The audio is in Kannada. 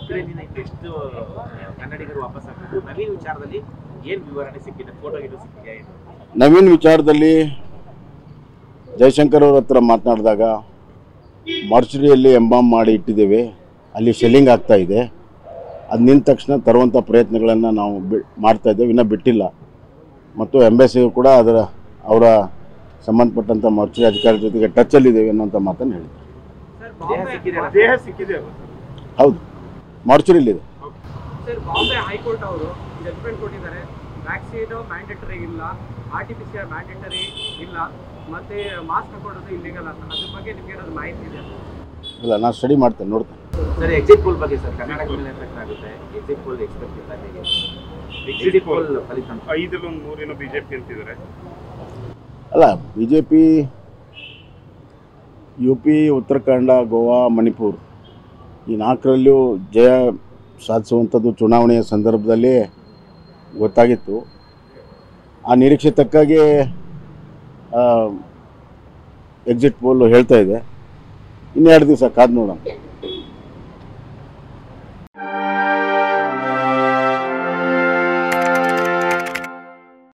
ಉಕ್ರೇನಿನ ಎಷ್ಟು ಕನ್ನಡಿಗರು ವಾಪಸ್ ಆಗ್ಬೇಕು ನವೀನ್ ವಿಚಾರದಲ್ಲಿ ಏನ್ ವಿವರಣೆ ಸಿಕ್ಕಿದೆ ಫೋಟೋ ಗಿಟೋ ಸಿಕ್ಕಿದೆಯಾ ಏನು ನವೀನ್ ವಿಚಾರದಲ್ಲಿ ಜಯಶಂಕರ್ ಅವ್ರ ಹತ್ರ ಮಾತನಾಡಿದಾಗ ಮಾರ್ಚುರಿಯಲ್ಲಿ ಎಂಬಾಮ್ ಮಾಡಿ ಇಟ್ಟಿದ್ದೇವೆ ಅಲ್ಲಿ ಶೆಲ್ಲಿಂಗ್ ಆಗ್ತಾ ಇದೆ ಅದು ನಿಂತ ತಕ್ಷಣ ತರುವಂಥ ಪ್ರಯತ್ನಗಳನ್ನು ನಾವು ಬಿ ಮಾಡ್ತಾ ಇದ್ದೇವೆ ಇನ್ನೂ ಬಿಟ್ಟಿಲ್ಲ ಮತ್ತು ಎಂಬೆಸಿಗೂ ಕೂಡ ಅದರ ಅವರ ಸಂಬಂಧಪಟ್ಟಂಥ ಮಾರ್ಚುರಿ ಅಧಿಕಾರಿ ಜೊತೆಗೆ ಟಚ್ಚಲ್ಲಿದ್ದೇವೆ ಅನ್ನೋಂಥ ಮಾತನ್ನು ಹೇಳಿದ್ದಾರೆ ದೇಹ ಸಿಕ್ಕಿದೆಯಲ್ಲ ದೇಹ ಸಿಕ್ಕಿದೆ ಹೌದು ಮಾರ್ಚುರಿಲಿದೆ ಸರ್ ಬಾಂಬೆ ಹೈಕೋರ್ಟ್ ಅವರು ಜಡ್ಜ್ಮೆಂಟ್ ಕೊಟ್ಟಿದ್ದಾರೆ ವ್ಯಾಕ್ಸಿನ್ ಮ್ಯಾಂಡೇಟರಿ ಇಲ್ಲ R T P C R mandatory ಇಲ್ಲ ಮತ್ತೆ ಮಾಸ್ಕ್ ಹಾಕೊಳ್ಳೋದು ಇಲ್ಲಿಗಲ್ ಅಂತ ಅದ್ರ ಬಗ್ಗೆ ನಿಮ್ಗೆ ಏನಾದ್ರು ಮಾಹಿತಿ ಇದೆ ಇಲ್ಲ ನಾನು ಸ್ಟಡಿ ಮಾಡ್ತೇನೆ ನೋಡ್ತೇನೆ ಸರ್ ಎಕ್ಸಿಟ್ ಪೋಲ್ ಬಗ್ಗೆ ಸರ್ ಕರ್ನಾಟಕ ಮೇಲೆ ಎಫೆಕ್ಟ್ ಆಗುತ್ತೆ ಎಕ್ಸಿಟ್ ಪೋಲ್ ಎಕ್ಸ್ಪೆಕ್ಟ್ ಇಲ್ಲ ಹೇಗೆ ಎಕ್ಸಿಟ್ ಪೋಲ್ ಫಲಿತಾಂಶ ಐದರಲ್ಲಿ ಒಂದು ಮೂರೇನೋ ಬಿಜೆಪಿ ಅಂತಿದ್ದಾರೆ ಅಲ್ಲ B J P U P Uttarakhand Goa Manipur ಈ ನಾಲ್ಕರಲ್ಲೂ ಜಯ ಸಾಧಿಸುವಂಥದ್ದು ಚುನಾವಣೆಯ ಸಂದರ್ಭದಲ್ಲಿ ಗೊತ್ತಾಗಿತ್ತು ಆ ನಿರೀಕ್ಷೆ ತಕ್ಕಾಗೆ ಎಕ್ಸಿಟ್ ಪೋಲ್ ಹೇಳ್ತಾ ಇದೆ ಇನ್ನೆರಡು ದಿವಸ ಕಾದು ನೋಡೋಣ